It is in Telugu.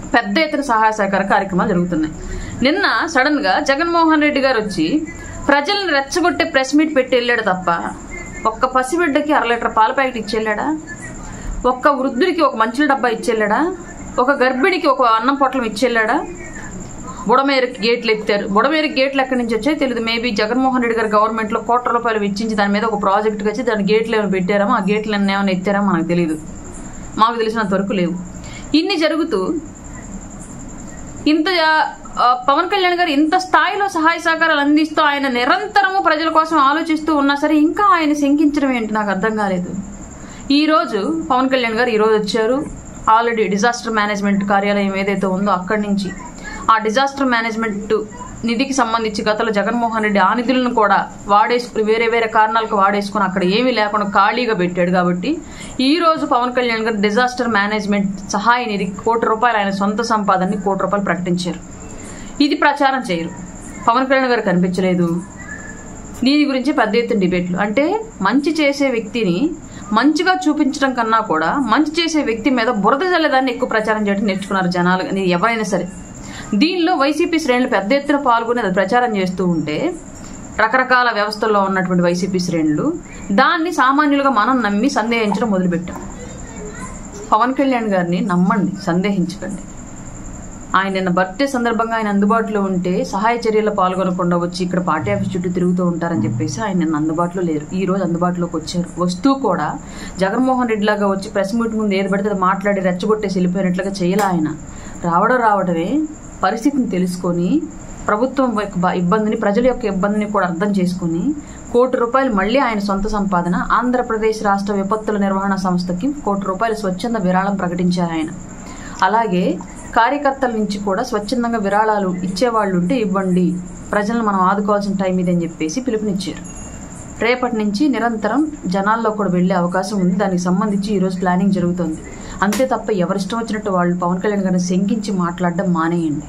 పెద్ద ఎత్తున సహాయ సహకార కార్యక్రమాలు జరుగుతున్నాయి నిన్న సడన్ గా జగన్మోహన్ రెడ్డి గారు వచ్చి ప్రజల్ని రెచ్చగొట్టే ప్రెస్ మీట్ పెట్టి వెళ్ళాడు తప్ప ఒక్క పసిబిడ్డకి అర లీటర్ పాల ప్యాకెట్ ఇచ్చి వెళ్ళాడా ఒక్క వృద్ధుడికి ఒక మంచుల డబ్బా ఇచ్చెళ్ళాడా ఒక గర్భిణికి ఒక అన్నం పొట్లం ఇచ్చెళ్ళాడా బుడమేరుకి గేట్లు ఎత్తారు బుడమేరుకి గేట్లు ఎక్కడి నుంచి వచ్చాయి తెలియదు మేబీ జగన్మోహన్ రెడ్డి గారి గవర్నమెంట్ లో కోట్ల రూపాయలు వెచ్చించి దాని మీద ఒక ప్రాజెక్ట్ వచ్చి దాని గేట్లు ఏమైనా పెట్టారో ఆ గేట్లు ఏమైనా ఎత్తారో మనకు తెలియదు మాకు తెలిసినంత వరకు లేవు ఇన్ని జరుగుతూ ఇంత ఆ, పవన్ కళ్యాణ్ గారు ఇంత స్థాయిలో సహాయ సహకారాలు అందిస్తూ ఆయన నిరంతరము ప్రజల కోసం ఆలోచిస్తూ ఉన్నా సరే ఇంకా ఆయన శంకించడం ఏంటి నాకు అర్థం కాలేదు ఈ రోజు పవన్ కళ్యాణ్ గారు ఈ రోజు వచ్చారు ఆల్రెడీ డిజాస్టర్ మేనేజ్మెంట్ కార్యాలయం ఏదైతే ఉందో అక్కడి నుంచి ఆ డిజాస్టర్ మేనేజ్మెంట్ నిధికి సంబంధించి గతంలో జగన్మోహన్ రెడ్డి ఆ నిధులను కూడా వాడేసుకుని వేరే వేరే కారణాలకు వాడేసుకుని అక్కడ ఏమీ లేకుండా ఖాళీగా పెట్టాడు కాబట్టి ఈ రోజు పవన్ కళ్యాణ్ గారు డిజాస్టర్ మేనేజ్మెంట్ సహాయ నిధి కోటి రూపాయలు ఆయన సొంత సంపాదనని కోటి రూపాయలు ప్రకటించారు ఇది ప్రచారం చేయరు పవన్ కళ్యాణ్ గారు కనిపించలేదు దీని గురించి పెద్ద ఎత్తున డిబేట్లు అంటే మంచి చేసే వ్యక్తిని మంచిగా చూపించడం కన్నా కూడా మంచి చేసే వ్యక్తి మీద బురద జల్లేదాన్ని ఎక్కువ ప్రచారం చేయడం నేర్చుకున్నారు జనాలు అది ఎవరైనా సరే దీనిలో వైసీపీ శ్రేణులు పెద్ద ఎత్తున పాల్గొని అది ప్రచారం చేస్తూ ఉంటే రకరకాల వ్యవస్థల్లో ఉన్నటువంటి వైసీపీ శ్రేణులు దాన్ని సామాన్యులుగా మనం నమ్మి సందేహించడం మొదలుపెట్టాం పవన్ కళ్యాణ్ గారిని నమ్మండి సందేహించకండి ఆయన నిన్న బర్త్డే సందర్భంగా ఆయన అందుబాటులో ఉంటే సహాయ చర్యల్లో పాల్గొనకుండా వచ్చి ఇక్కడ పార్టీ ఆఫీస్ చుట్టూ తిరుగుతూ ఉంటారని చెప్పేసి ఆయన నిన్న అందుబాటులో లేరు ఈ రోజు అందుబాటులోకి వచ్చారు వస్తూ కూడా జగన్మోహన్ రెడ్డి లాగా వచ్చి ప్రెస్ మీట్ ముందు ఏది పడితే అది మాట్లాడి రెచ్చగొట్టేసి వెళ్ళిపోయినట్లుగా చేయాల ఆయన రావడం రావడమే పరిస్థితిని తెలుసుకొని ప్రభుత్వం యొక్క బ- ఇబ్బందిని ప్రజల యొక్క ఇబ్బందిని కూడా అర్థం చేసుకుని కోటి రూపాయలు మళ్ళీ ఆయన సొంత సంపాదన ఆంధ్రప్రదేశ్ రాష్ట్ర విపత్తుల నిర్వహణ సంస్థకి కోటి రూపాయలు స్వచ్ఛంద విరాళం ప్రకటించారు ఆయన అలాగే కార్యకర్తల నుంచి కూడా స్వచ్ఛందంగా విరాళాలు ఇచ్చేవాళ్ళు ఉంటే ఇవ్వండి ప్రజలను మనం ఆదుకోవాల్సిన టైం ఇదని చెప్పేసి పిలుపునిచ్చారు రేపటి నుంచి నిరంతరం జనాల్లో కూడా వెళ్లే అవకాశం ఉంది దానికి సంబంధించి ఈ రోజు ప్లానింగ్ జరుగుతోంది అంతే తప్ప ఎవరిష్టం వచ్చినట్టు వాళ్ళు పవన్ కళ్యాణ్ గారిని శంకించి మాట్లాడడం మానేయండి